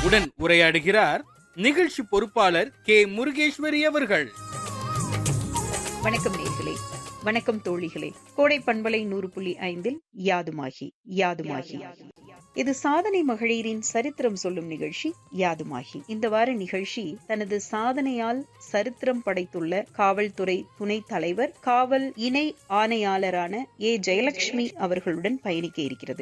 உடன் உரையாடுகிறார் நிகழ்ச்சி பொறுப்பாளர் கே முருகேஸ்வரி அவர்கள் வணக்கம் நேர்களே வணக்கம் தோழிகளே கோடை பண்பலை நூறு புள்ளி ஐந்தில் யாதுமாகி யாதுமாகி இது சாதனை மகளிரின் சரித்திரம் சொல்லும் நிகழ்ச்சி யாதுமாகி இந்த வார நிகழ்ச்சி தனது சாதனையால் சரித்திரம் படைத்துள்ள காவல்துறை துணைத் தலைவர் காவல் இணை ஆணையாளரான ஏ ஜெயலட்சுமி அவர்களுடன் பயணிக்க இருக்கிறது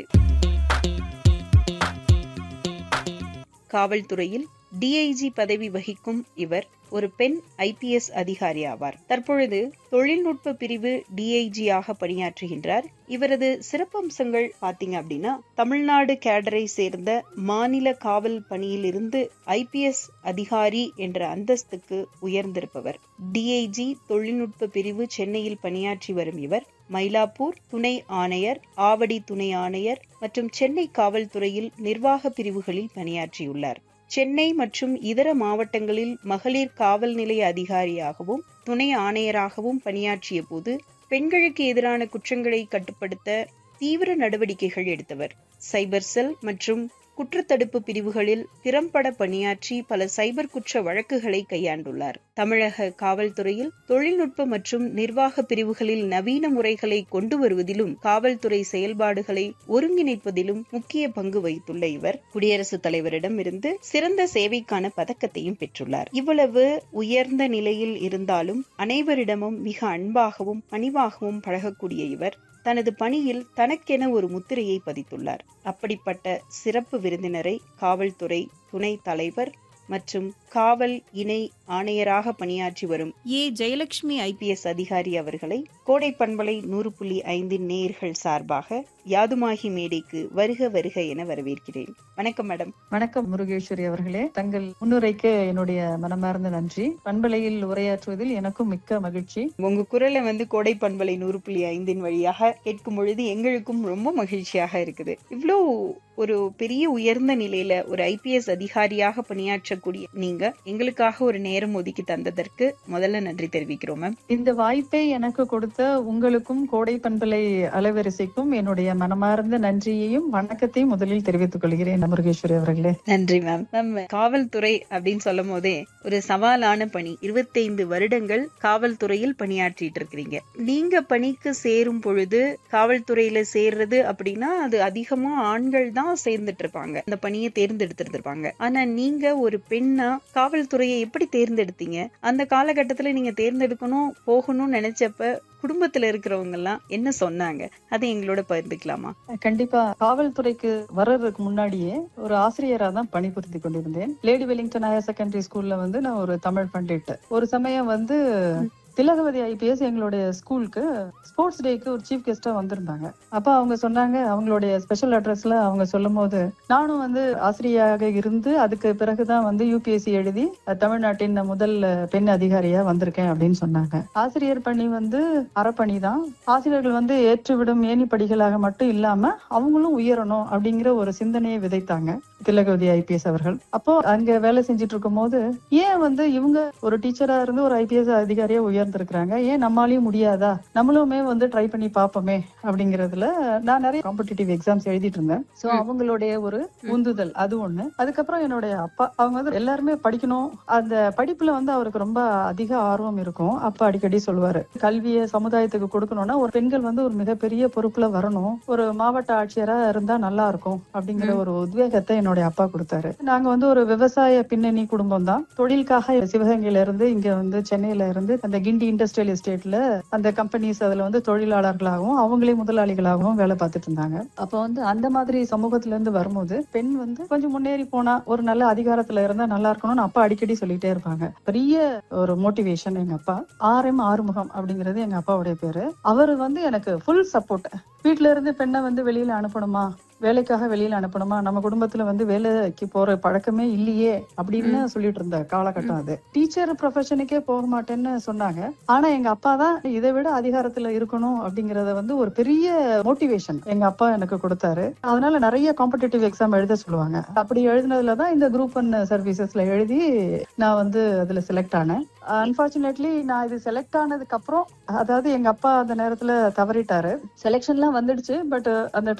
காவல்துறையில் டிஐஜி பதவி வகிக்கும் இவர் ஒரு பெண் ஐபிஎஸ் அதிகாரி ஆவார் தற்பொழுது தொழில்நுட்ப பிரிவு டிஐஜியாக பணியாற்றுகின்றார் இவரது சிறப்பம்சங்கள் பாத்தீங்க அப்படின்னா தமிழ்நாடு கேடரை சேர்ந்த மாநில காவல் பணியிலிருந்து ஐபிஎஸ் அதிகாரி என்ற அந்தஸ்துக்கு உயர்ந்திருப்பவர் டிஐஜி தொழில்நுட்ப பிரிவு சென்னையில் பணியாற்றி வரும் இவர் மயிலாப்பூர் துணை ஆணையர் ஆவடி துணை ஆணையர் மற்றும் சென்னை காவல்துறையில் நிர்வாக பிரிவுகளில் பணியாற்றியுள்ளார் சென்னை மற்றும் இதர மாவட்டங்களில் மகளிர் காவல் நிலைய அதிகாரியாகவும் துணை ஆணையராகவும் பணியாற்றிய போது பெண்களுக்கு எதிரான குற்றங்களை கட்டுப்படுத்த தீவிர நடவடிக்கைகள் எடுத்தவர் சைபர் செல் மற்றும் குற்றத்தடுப்பு பிரிவுகளில் திறம்பட பணியாற்றி பல சைபர் குற்ற வழக்குகளை கையாண்டுள்ளார் தமிழக காவல்துறையில் தொழில்நுட்ப மற்றும் நிர்வாக பிரிவுகளில் நவீன முறைகளை கொண்டு வருவதிலும் காவல்துறை செயல்பாடுகளை ஒருங்கிணைப்பதிலும் முக்கிய பங்கு வகித்துள்ள இவர் குடியரசுத் தலைவரிடம் இருந்து சிறந்த சேவைக்கான பதக்கத்தையும் பெற்றுள்ளார் இவ்வளவு உயர்ந்த நிலையில் இருந்தாலும் அனைவரிடமும் மிக அன்பாகவும் பணிவாகவும் பழகக்கூடிய இவர் தனது பணியில் தனக்கென ஒரு முத்திரையை பதித்துள்ளார் அப்படிப்பட்ட சிறப்பு விருந்தினரை காவல்துறை துணை தலைவர் மற்றும் காவல் இணை ஆணையராக பணியாற்றி வரும் ஏ ஜெயலட்சுமி ஐபிஎஸ் அதிகாரி அவர்களை கோடை பண்பலை நூறு புள்ளி ஐந்தின் நேயர்கள் சார்பாக யாதுமாகி மேடைக்கு வருக வருக என வரவேற்கிறேன் வணக்கம் மேடம் வணக்கம் முருகேஸ்வரி அவர்களே தங்கள் முன்னுரைக்கு என்னுடைய மனமார்ந்த நன்றி பண்பலையில் உரையாற்றுவதில் எனக்கும் மிக்க மகிழ்ச்சி உங்க குரலை வந்து கோடை பண்பலை நூறு புள்ளி ஐந்தின் வழியாக கேட்கும் பொழுது எங்களுக்கும் ரொம்ப மகிழ்ச்சியாக இருக்குது இவ்வளோ ஒரு பெரிய உயர்ந்த நிலையில ஒரு ஐபிஎஸ் அதிகாரியாக பணியாற்றக்கூடிய நீங்க எங்களுக்காக ஒரு நேரம் ஒதுக்கி தந்ததற்கு முதல்ல நன்றி தெரிவிக்கிறோம் மேம் இந்த வாய்ப்பை எனக்கு கொடுத்த உங்களுக்கும் கோடை பண்பலை அலைவரிசைக்கும் என்னுடைய மனமார்ந்த நன்றியையும் வணக்கத்தையும் முதலில் தெரிவித்துக் கொள்கிறேன் முருகேஸ்வரி அவர்களே நன்றி மேம் மேம் காவல்துறை அப்படின்னு சொல்லும் போதே ஒரு சவாலான பணி இருபத்தைந்து வருடங்கள் காவல்துறையில் பணியாற்றிட்டு இருக்கிறீங்க நீங்க பணிக்கு சேரும் பொழுது காவல்துறையில சேர்றது அப்படின்னா அது அதிகமா ஆண்கள் தான் சேர்ந்துட்டு இருப்பாங்க அந்த பணியை தேர்ந்தெடுத்திருந்திருப்பாங்க ஆனா நீங்க ஒரு பெண்ணா காவல்துறையை எப்படி தேர்ந்தெடுத்தீங்க அந்த காலகட்டத்துல நீங்க தேர்ந்தெடுக்கணும் போகணும்னு நினைச்சப்ப குடும்பத்துல இருக்கிறவங்க எல்லாம் என்ன சொன்னாங்க அதை எங்களோட பகிர்ந்துக்கலாமா கண்டிப்பா காவல்துறைக்கு வர்றதுக்கு முன்னாடியே ஒரு ஆசிரியரா தான் பணிபுரிந்து கொண்டிருந்தேன் லேடி வெலிங்டன் ஹையர் செகண்டரி ஸ்கூல்ல வந்து நான் ஒரு தமிழ் பண்டிட் ஒரு சமயம் வந்து திலகவதி ஐபிஎஸ் எங்களுடைய ஸ்கூலுக்கு ஸ்போர்ட்ஸ் டேக்கு ஒரு சீஃப் கெஸ்டா வந்திருந்தாங்க அப்ப அவங்க சொன்னாங்க அவங்களுடைய ஸ்பெஷல் அட்ரஸ்ல அவங்க சொல்லும் போது நானும் வந்து ஆசிரியராக இருந்து அதுக்கு பிறகுதான் வந்து யூபிஎஸ்சி எழுதி அஹ், தமிழ்நாட்டின் முதல் பெண் அதிகாரியா வந்திருக்கேன் அப்படின்னு சொன்னாங்க ஆசிரியர் பணி வந்து அறப்பணி தான் ஆசிரியர்கள் வந்து ஏற்றுவிடும் ஏணி படிகளாக மட்டும் இல்லாம அவங்களும் உயரணும் அப்படிங்கிற ஒரு சிந்தனையை விதைத்தாங்க திலகவதி ஐபிஎஸ் அவர்கள் அப்போ அங்க வேலை செஞ்சுட்டு இருக்கும் போது ஏன் வந்து இவங்க ஒரு டீச்சரா இருந்து ஒரு ஐபிஎஸ் அதிகாரியா உயர்ந்திருக்கிறாங்க ஏன் நம்மளாலையும் முடியாதா நம்மளுமே வந்து ட்ரை பண்ணி பார்ப்போமே அப்படிங்கறதுல நான் நிறைய காம்படிட்டிவ் எக்ஸாம்ஸ் எழுதிட்டு இருந்தேன் சோ ம். அவங்களுடைய ஒரு உந்துதல் அது ஒண்ணு அதுக்கப்புறம் என்னுடைய அப்பா அவங்க வந்து எல்லாருமே படிக்கணும் அந்த படிப்புல வந்து அவருக்கு ரொம்ப அதிக ஆர்வம் இருக்கும் அப்பா அடிக்கடி சொல்லுவாரு கல்வியை சமுதாயத்துக்கு கொடுக்கணும்னா ஒரு பெண்கள் வந்து ஒரு மிகப்பெரிய பொறுப்புல வரணும் ஒரு மாவட்ட ஆட்சியரா இருந்தா நல்லா இருக்கும் அப்படிங்கிற ம். ஒரு உத்வேகத்தை என்னுடைய அப்பா கொடுத்தாரு நாங்க வந்து ஒரு விவசாய பின்னணி குடும்பம் தான் தொழிலுக்காக சிவகங்கையில இருந்து இங்க வந்து சென்னையில இருந்து அந்த கிண்டி இண்டஸ்ட்ரியல் எஸ்டேட்ல அந்த கம்பெனிஸ் அதுல வந்து தொழிலாளர்களாகவும் அவங்களே முதலாளிகளாகவும் வேலை பார்த்துட்டு இருந்தாங்க அப்ப வந்து அந்த மாதிரி சமூகத்துல இருந்து வரும்போது பெண் வந்து கொஞ்சம் முன்னேறி போனா ஒரு நல்ல அதிகாரத்துல இருந்தா நல்லா இருக்கணும்னு அப்பா அடிக்கடி சொல்லிட்டே இருப்பாங்க பெரிய ஒரு மோட்டிவேஷன் எங்க அப்பா ஆர் எம் ஆறுமுகம் அப்படிங்கிறது எங்க அப்பாவுடைய பேரு அவரு வந்து எனக்கு ஃபுல் சப்போர்ட் வீட்ல இருந்து பெண்ணை வந்து வெளியில அனுப்பணுமா வேலைக்காக வெளியில அனுப்பணுமா நம்ம குடும்பத்துல வந்து வேலைக்கு போற பழக்கமே இல்லையே அப்படின்னு சொல்லிட்டு இருந்த காலகட்டம் அது டீச்சர் ப்ரொஃபஷனுக்கே போக மாட்டேன்னு சொன்னாங்க ஆனா எங்க அப்பா தான் இதை விட அதிகாரத்துல இருக்கணும் அப்படிங்கறத வந்து ஒரு பெரிய மோட்டிவேஷன் எங்க அப்பா எனக்கு கொடுத்தாரு அதனால நிறைய காம்படிட்டிவ் எக்ஸாம் எழுத சொல்லுவாங்க அப்படி எழுதினதுல தான் இந்த குரூப் ஒன் சர்வீசஸ்ல எழுதி நான் வந்து அதுல செலக்ட் ஆனேன் அன்பார்ச்சுனேட்லி நான் இது செலக்ட் ஆனதுக்கு அப்புறம் அதாவது எங்க அப்பா அந்த நேரத்துல தவறிட்டாரு செலெக்ஷன்லாம் வந்துடுச்சு பட் அந்த